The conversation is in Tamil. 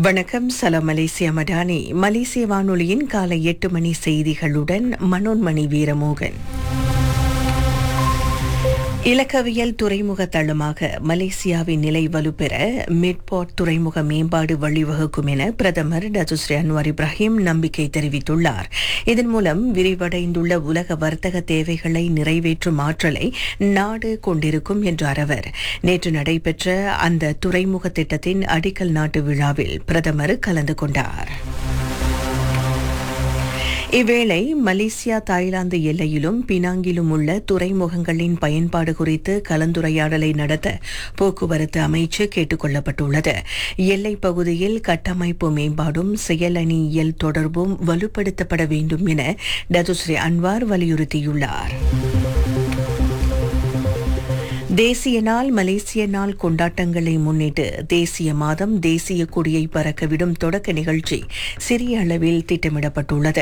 வணக்கம் சலாம் மலேசியா மடானி மலேசிய வானொலியின் காலை எட்டு மணி செய்திகளுடன் மனோன்மணி வீரமோகன் இலக்கவியல் துறைமுக தளமாக மலேசியாவின் நிலை வலுப்பெற மிட்பாட் துறைமுக மேம்பாடு வழிவகுக்கும் என பிரதமர் டத்துஸ்ரீ அன்வார் இப்ராஹிம் நம்பிக்கை தெரிவித்துள்ளார் இதன் மூலம் விரிவடைந்துள்ள உலக வர்த்தக தேவைகளை நிறைவேற்றும் ஆற்றலை நாடு கொண்டிருக்கும் என்றார் அவர் நேற்று நடைபெற்ற அந்த துறைமுக திட்டத்தின் அடிக்கல் நாட்டு விழாவில் பிரதமர் கலந்து கொண்டார் இவ்வேளை மலேசியா தாய்லாந்து எல்லையிலும் பினாங்கிலும் உள்ள துறைமுகங்களின் பயன்பாடு குறித்து கலந்துரையாடலை நடத்த போக்குவரத்து அமைச்சு கேட்டுக் கொள்ளப்பட்டுள்ளது எல்லைப் பகுதியில் கட்டமைப்பு மேம்பாடும் செயலணியியல் தொடர்பும் வலுப்படுத்தப்பட வேண்டும் என டதுஸ்ரீ அன்வார் வலியுறுத்தியுள்ளார் தேசிய நாள் மலேசிய நாள் கொண்டாட்டங்களை முன்னிட்டு தேசிய மாதம் தேசிய கொடியை பறக்கவிடும் தொடக்க நிகழ்ச்சி சிறிய அளவில் திட்டமிடப்பட்டுள்ளது